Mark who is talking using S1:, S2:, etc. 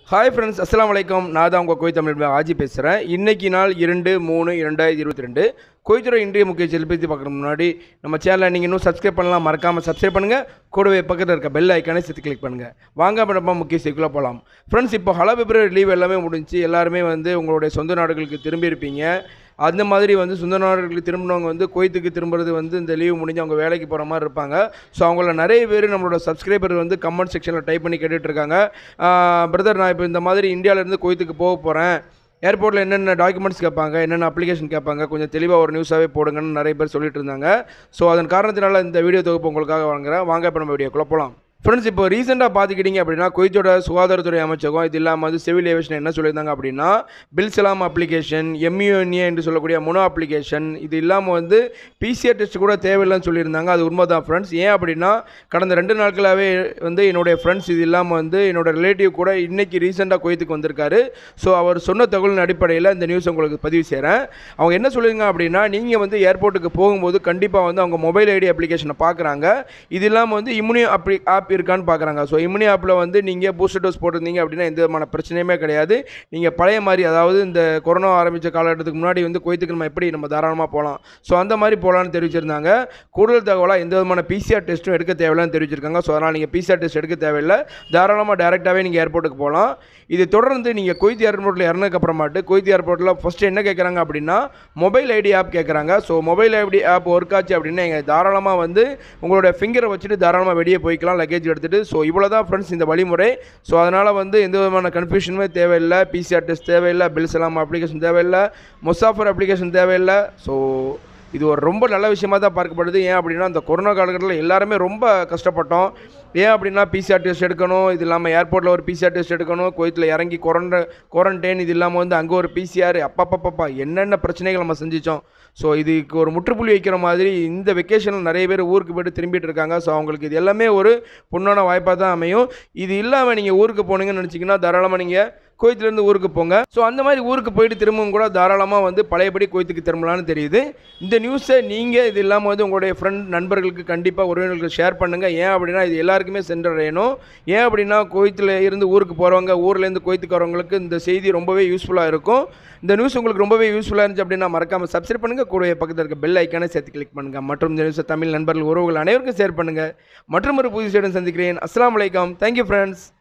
S1: hi friends அஸ்ஸலாமு அலைக்கும் நான் தான் உங்கள் கோய் தமிழ் ஆஜி பேசுகிறேன் இன்னைக்கு நாள் இரண்டு மூணு இரண்டாயிரத்தி இருபத்தி ரெண்டு கோய்த்துறை இன்றைய முக்கிய செலுத்தி பார்க்குற முன்னாடி நம்ம சேனலை நீங்கள் இன்னும் சப்ஸ்கிரைப் பண்ணலாம் மறக்காமல் சப்ஸ்கிரைப் பண்ணுங்கள் கூடவே பக்கத்தில் இருக்க பெல் ஐக்கானே சேர்த்து கிளிக் பண்ணுங்கள் வாங்க நம்ம முக்கிய செய்திக்குள்ளே போகலாம் ஃப்ரெண்ட்ஸ் இப்போ ஹலோ பிப்ரவரி லீவ் எல்லாமே முடிஞ்சு எல்லாருமே வந்து உங்களுடைய சொந்த நாடுகளுக்கு திரும்பி இருப்பீங்க அந்த மாதிரி வந்து சொந்த நாடுகளுக்கு திரும்பினவங்க வந்து குவைத்துக்கு திரும்புறது வந்து இந்த லீவு முடிஞ்சு அவங்க வேலைக்கு போகிற மாதிரி இருப்பாங்க ஸோ அவங்கள நிறைய பேர் நம்மளோட சப்ஸ்கிரைபர் வந்து கமெண்ட் செக்ஷனில் டைப் பண்ணி கேட்டுட்டு இருக்காங்க பிரதர் நான் இப்போ இந்த மாதிரி இந்தியாவிலேருந்து குவைத்துக்கு போக போகிறேன் ஏர்போர்ட்டில் என்னென்ன டாக்குமெண்ட்ஸ் கேட்பாங்க என்னென்ன அப்ளிகேஷன் கேட்பாங்க கொஞ்சம் தெளிவாக ஒரு நியூஸாகவே போடுங்கன்னு நிறைய பேர் சொல்லிட்டு இருந்தாங்க ஸோ அதன் காரணத்தினால இந்த வீடியோ தொகுப்பு உங்களுக்காக வாங்குறேன் வாங்க இப்போ நம்ம வீடியோக்குள்ளே போகலாம் ஃப்ரெண்ட்ஸ் இப்போ ரீசெண்டாக பார்த்துக்கிட்டிங்க அப்படின்னா குவைத்தோட சுகாதாரத்துறை அமைச்சகம் இது இல்லாமல் வந்து சிவில் ஏவியேஷன் என்ன சொல்லியிருந்தாங்க அப்படின்னா பில் சலாம் அப்ளிகேஷன் எம்யூஎன்ஏ என்று சொல்லக்கூடிய முனோ அப்ளிகேஷன் இது இல்லாமல் வந்து பிசிஆர் டெஸ்ட் கூட தேவையில்லைன்னு சொல்லியிருந்தாங்க அது உண்மை தான் ஃப்ரெண்ட்ஸ் ஏன் அப்படின்னா கடந்த ரெண்டு நாட்களாகவே வந்து என்னுடைய ஃப்ரெண்ட்ஸ் இது இல்லாமல் வந்து என்னோட ரிலேட்டிவ் கூட இன்னைக்கு ரீசெண்டாக குவைத்துக்கு வந்திருக்காரு ஸோ அவர் சொன்ன தகவலின் அடிப்படையில் இந்த நியூஸ் உங்களுக்கு பதிவு செய்கிறேன் அவங்க என்ன சொல்லுங்க அப்படின்னா நீங்கள் வந்து ஏர்போர்ட்டுக்கு போகும்போது கண்டிப்பாக வந்து அவங்க மொபைல் ஐடி அப்ளிகேஷனை பார்க்குறாங்க இது இல்லாமல் வந்து இம்யூனி அப்ளி ஆப் இருக்கான்னு பார்க்குறாங்க ஸோ இம்யூனி ஆப்பில் வந்து நீங்கள் பூஸ்டர் டோஸ் போட்டிருந்தீங்க அப்படின்னா எந்த விதமான பிரச்சனையுமே கிடையாது நீங்கள் பழைய மாதிரி அதாவது இந்த கொரோனா ஆரம்பித்த காலகட்டத்துக்கு முன்னாடி வந்து குவைத்துக்கு நம்ம எப்படி நம்ம தாராளமாக போகலாம் ஸோ அந்த மாதிரி போகலான்னு தெரிவிச்சிருந்தாங்க கூடுதல் தகவலாக எந்த விதமான பிசிஆர் டெஸ்ட்டும் எடுக்க தேவையில்லைன்னு தெரிவிச்சிருக்காங்க ஸோ அதனால் நீங்கள் பிசிஆர் டெஸ்ட் எடுக்க தேவையில்லை தாராளமாக டேரெக்டாகவே நீங்கள் ஏர்போர்ட்டுக்கு போகலாம் இது தொடர்ந்து நீங்கள் குவைத் ஏர்போர்ட்டில் இறந்ததுக்கு அப்புறமாட்டு குவைத் ஏர்போர்ட்டில் ஃபஸ்ட்டு என்ன கேட்குறாங்க அப்படின்னா மொபைல் ஐடி ஆப் கேட்குறாங்க so mobile ID app work ஆச்சு அப்படின்னா நீங்கள் தாராளமாக வந்து உங்களோட ஃபிங்கரை வச்சுட்டு தாராளமாக வெளியே போய்க்கலாம் லக்கேஜ் எடுத்துகிட்டு ஸோ இவ்வளோ தான் ஃப்ரெண்ட்ஸ் இந்த வழிமுறை ஸோ அதனால் வந்து எந்த விதமான கன்ஃபியூஷனுமே தேவையில்லை பிசிஆர் டெஸ்ட் தேவையில்லை பில் சலாம் அப்ளிகேஷன் தேவையில்லை முசாஃபர் அப்ளிகேஷன் தேவையில்லை ஸோ இது ஒரு ரொம்ப நல்ல விஷயமா தான் பார்க்கப்படுது ஏன் அப்படின்னா அந்த கொரோனா காலகட்டத்தில் எல்லாருமே ரொம்ப கஷ்டப்பட்டோம் ஏன் அப்படின்னா பிசிஆர் டெஸ்ட் எடுக்கணும் இது இல்லாமல் ஏர்போர்ட்டில் ஒரு பிசிஆர் டெஸ்ட் எடுக்கணும் கோயத்தில் இறங்கி குவாரண்ட குவாரண்டைன் இது இல்லாமல் வந்து அங்கே ஒரு பிசிஆர் அப்பப்பப்பப்பா என்னென்ன பிரச்சனைகள் நம்ம செஞ்சிச்சோம் ஸோ இதுக்கு ஒரு முற்றுப்புள்ளி வைக்கிற மாதிரி இந்த வெக்கேஷனில் நிறைய பேர் ஊருக்கு போய்ட்டு திரும்பிட்டு இருக்காங்க ஸோ அவங்களுக்கு இது எல்லாமே ஒரு பொண்ணான வாய்ப்பாக தான் அமையும் இது இல்லாமல் நீங்கள் ஊருக்கு போனீங்கன்னு நினச்சிங்கன்னா தாராளமாக நீங்கள் கோயத்துலேருந்து ஊருக்கு போங்க ஸோ அந்த மாதிரி ஊருக்கு போயிட்டு திரும்பவும் கூட தாராளமாக வந்து பழையபடி கோயத்துக்கு திரும்பலான்னு தெரியுது இந்த நியூஸை நீங்கள் இது இல்லாமல் வந்து உங்களுடைய ஃப்ரெண்ட் நண்பர்களுக்கு கண்டிப்பாக உறவினர்களுக்கு ஷேர் பண்ணுங்கள் ஏன் அப்படின்னா இது எல்லாருக்குமே சென்றடையணும் ஏன் அப்படின்னா கோயத்தில் இருந்து ஊருக்கு போகிறவங்க ஊர்லேருந்து கோயத்துக்கு வரவங்களுக்கு இந்த செய்தி ரொம்பவே யூஸ்ஃபுல்லாக இருக்கும் இந்த நியூஸ் உங்களுக்கு ரொம்பவே யூஸ்ஃபுல்லாக இருந்துச்சு அப்படின்னா மறக்காமல் சப்ஸ்கிரைப் பண்ணுங்கள் கூடவே பக்கத்தில் இருக்க பெல் ஐக்கானே சேர்த்து கிளிக் பண்ணுங்கள் மற்றும் இந்த நியூஸை தமிழ் நண்பர்கள் உறவுகள் அனைவருக்கும் ஷேர் பண்ணுங்கள் மற்றும் ஒரு புது செய்யுடன் சந்திக்கிறேன் அஸ்லாம் வலைக்கம் தேங்க்யூ ஃப்ரெண்ட்ஸ்